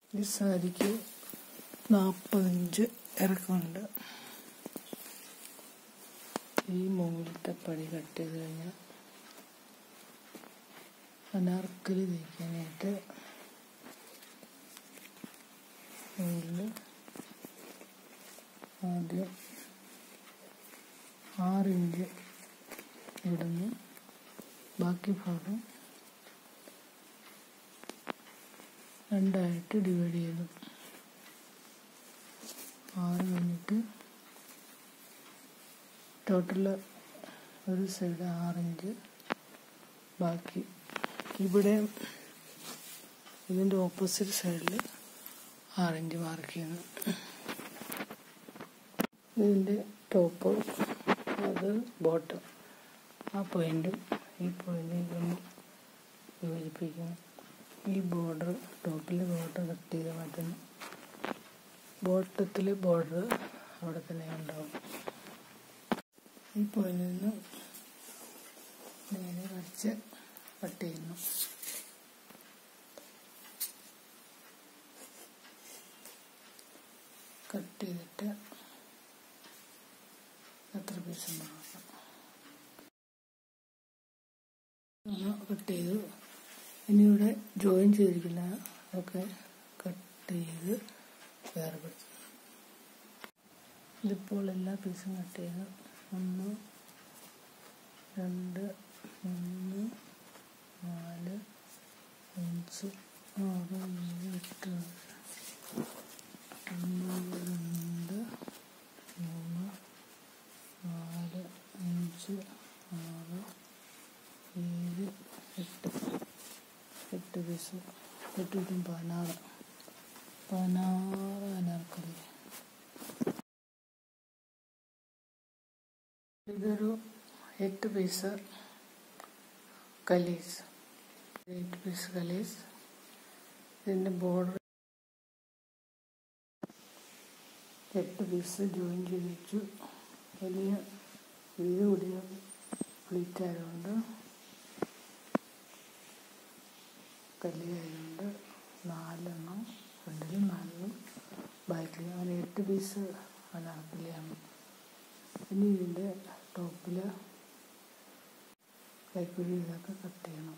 ഈ സാരിക്ക് നാൽപ്പത്തഞ്ച് ഇറക്കമുണ്ട് ഈ മുകളിലത്തെ പടി കട്ട് ചെയ്ത് കഴിഞ്ഞാൽ അനാർക്കലി തയ്ക്കാനായിട്ട് മുകളിൽ ആദ്യം ആറിഞ്ച് ഇവിടുന്ന് ബാക്കി ഭാഗം രണ്ടായിട്ട് ഡിവൈഡ് ചെയ്തു ആറ് കഴിഞ്ഞിട്ട് ടോട്ടൽ ഒരു സൈഡ് ആറിഞ്ച് ബാക്കി ഇവിടെ ഇതിൻ്റെ ഓപ്പോസിറ്റ് സൈഡിൽ ആറിഞ്ച് മാർക്ക് ചെയ്യുന്നു ഇതിൻ്റെ ടോപ്പ് അത് ബോട്ടം ആ പോയിന്റും ഈ പോയിന്റും ഇതൊന്ന് യോജിപ്പിക്കുന്നു ഈ ബോർഡർ ടോപ്പിൽ ബോർഡർ കട്ട് ചെയ്ത് മാറ്റുന്നു ബോട്ടത്തിൽ ബോർഡർ അവിടെ തന്നെ ഉണ്ടാവും ഈ പോയിന്റിൽ നിന്ന് നേരെ വരച്ച് കട്ട് ചെയ്യുന്നു കട്ട് ചെയ്തിട്ട് എത്ര പീസ് ഉണ്ടാക്കാം കട്ട് ചെയ്തു ഇനി ഇവിടെ ജോയിൻ ചെയ്തിരിക്കുന്ന ഒക്കെ കട്ട് ചെയ്ത് വേറെ പിടിച്ചു ഇതിപ്പോൾ എല്ലാ പീസും കട്ട് ചെയ്തു ഒന്ന് രണ്ട് മൂന്ന് നാല് അഞ്ച് ആറ് ഏഴ് എട്ട് ഒന്ന് രണ്ട് മൂന്ന് നാല് അഞ്ച് ആറ് ഏഴ് എട്ട് എട്ട് പീസ് എട്ട് കിട്ടും പതിനാറ് പതിനാറ് അനാർക്കലി ഇതൊരു എട്ട് പീസ് കലീസ് എട്ട് പീസ് കലീസ് ഇതിൻ്റെ ബോർഡർ എട്ട് പീസ് ജോയിൻ ചെയ്ത് വെച്ചു വലിയ വീട് കൂടിയ പ്ലീറ്റ് ആയതുകൊണ്ട് കല്ലിയായതുകൊണ്ട് നാലെണ്ണം ഫ്രണ്ടിലും നാലെണ്ണം ബാക്കിലും അങ്ങനെ എട്ട് പീസ് അനാർക്കലിയാണ് ഇനി ഇതിൻ്റെ ടോപ്പിൽ കൈക്കുഴി ഇതൊക്കെ കട്ട് ചെയ്യണം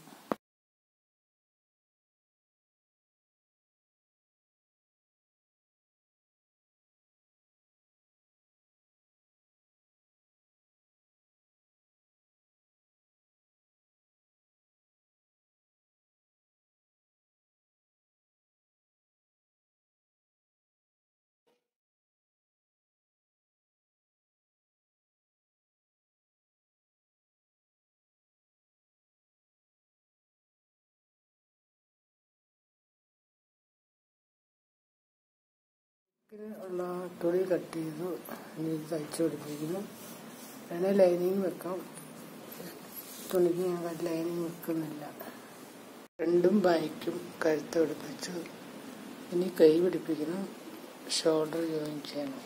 ഉള്ള തുണി കട്ട് ചെയ്തു ഇനി ഇത് തയ്ച്ചു പിടിപ്പിക്കുന്നു വേണേൽ ലൈനിങ് വെക്കാം തുണിക്ക് ഞാൻ ലൈനിങ് വെക്കുന്നില്ല രണ്ടും ബാക്കും കഴുത്ത് പിടിപ്പിച്ചു ഇനി കൈ പിടിപ്പിക്കണം ഷോൾഡർ ജോയിൻ ചെയ്യണം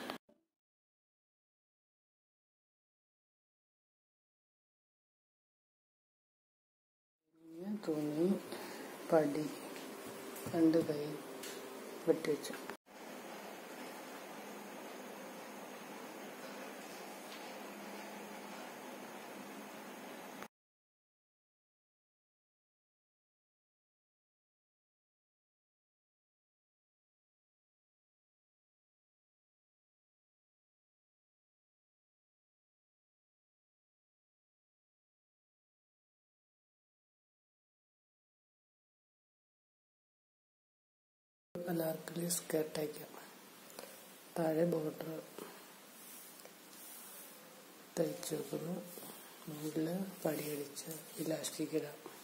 ഇനി തുണി പടി രണ്ട് കൈ വെട്ടിവെച്ചു അനാർക്കലി സ്കേർട്ട് അയക്കാം താഴെ ബോർഡർ തയ്ച്ചു വെക്കുന്നു മുകളിൽ പടിയടിച്ച് ഇലാസ്റ്റിക് ഇടാം